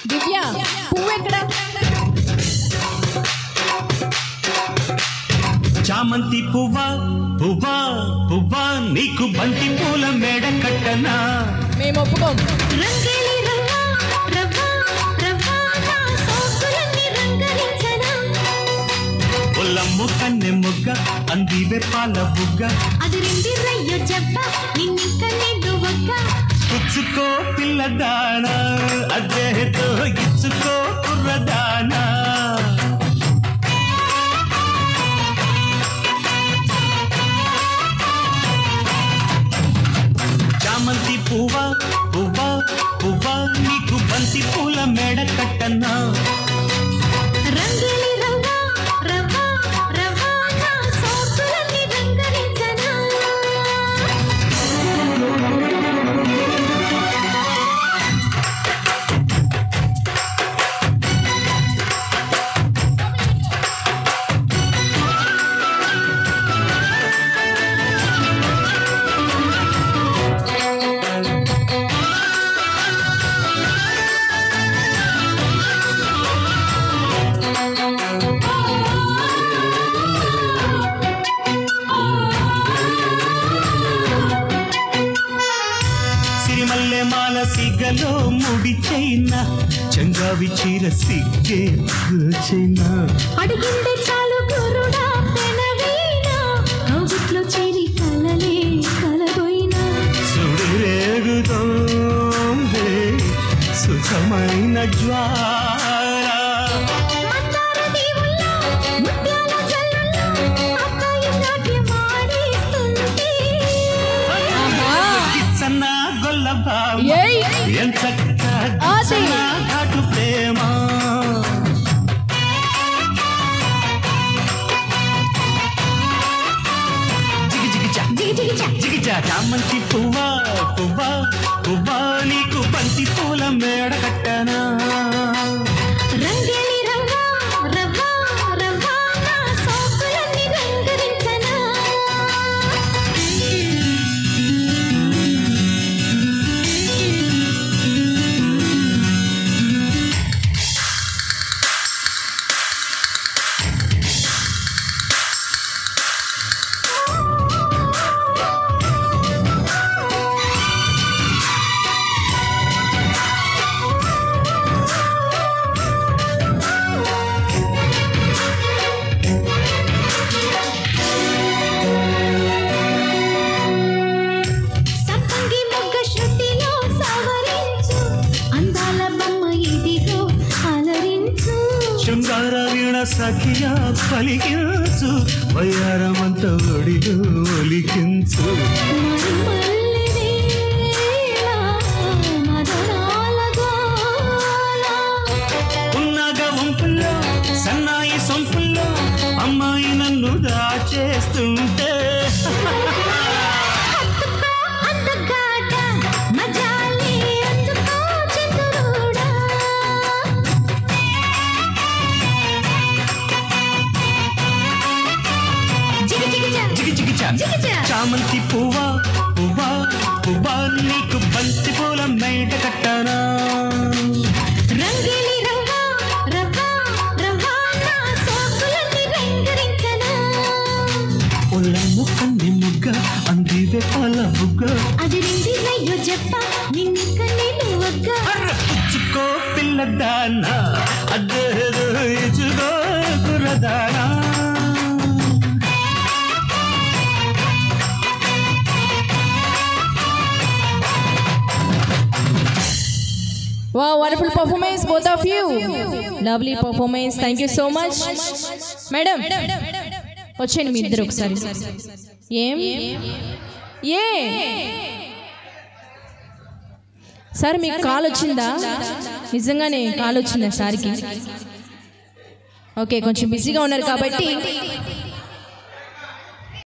దివ్య పువ్వు ఎక్కడ చామంతి పువ్వా పువ్వా పువ్వా నీకు బంతి పూల మేడ కట్టనా మేము ఒప్పుకోం రంగేలి రవ్వ రవ్వ రవ్వ నా సోకులన్నీ రంగరించనా ఒల్లమ్ము కన్నె మొగ్గ అందివే పాల బుగ్గ అది రెండి రయ్యో జబ్బ నిన్నింక నేను ఒక్క పుచ్చుకో పిల్లదానా అదేతో ఇచ్చుకో కుర్రదానా చామంతి పువ్వా పువ్వా పువ్వా నీకు బంతి పూల మేడ కట్టనా రంగేలి రవ్వ రవ్వ రవ్వ నా సోకులన్నీ రంగరించనా సిరిమల్లె మాల సిగలో ముడి చైనా చంగావి చీర సిగ్గే చైనా అడిగిందే చాలు గురుడా పెనవీనా కౌగిట్లో చేరి కలలే కలబోయినా సుడిరేగుతోంది సుఖమైన జ్వాల మందార దీవుల్లో ముత్యాల జల్లుల్లో అబ్బాయి నాట్యం ఆడిస్తుంటే కిచ్చన్న గొల్ల బావ ఏయ్ ఎంచక్క ఆది. గిచ్చన్న ఘాటు ప్రేమ జిగి జిగి చా జిగి జిగి చా జిగి చా చామంతి పువ్వా పువ్వా పువ్వా నీకు బంతి పూల మేడ కట్టనా రంగేలి రవ్వ రవ్వ రవ్వ నా సోకులన్నీ రంగరించనా సప్పంగి మొగ్గ శృతిలో సవరించు అందాల బొమ్మ ఇదిగో అలరించు శృంగార వీణ సఖియా పలికించు వయ్యారమంత ఒడిలో ఒలికించు మరుమల్లి వేళ మధురాల గోల ఉన్నగ వంపుల్లో సన్నాయి సొంపుల్లో అమ్మాయి నన్ను దాచేస్తుంటే అందగాడ మజాలి అందుకో చంద్రుడా జిగి జిగి జా జిగి జిగి చా జిగిచా. చామంతి పువ్వా పువ్వా పువ్వా నీకు బంతి పూల మేట కట్టనా రంగేలి రవ్వ రవ్వ రవ్వ నా సోకులన్నీ రంగరించనా ఒళ్ళమ్ము కన్ని ముగ్గ అందివే పాల బుగ్గ అది రెండి రయ్యో చెప్ప నిన్నిక నేను ఒక్క అర్ర పుచ్చుకో పిల్లదానా అదేదో ఇచ్చుకో కుర్రదానా వా wonderful performance both of you lovely performance thank you so much madam వచ్చేయండి మీ ఇద్దరు ఒకసారి ఏం ఏ సార్ మీకు కాల్ వచ్చిందా నిజంగానే కాల్ వచ్చిందా సార్కి ఓకే కొంచెం బిజీగా ఉన్నారు కాబట్టి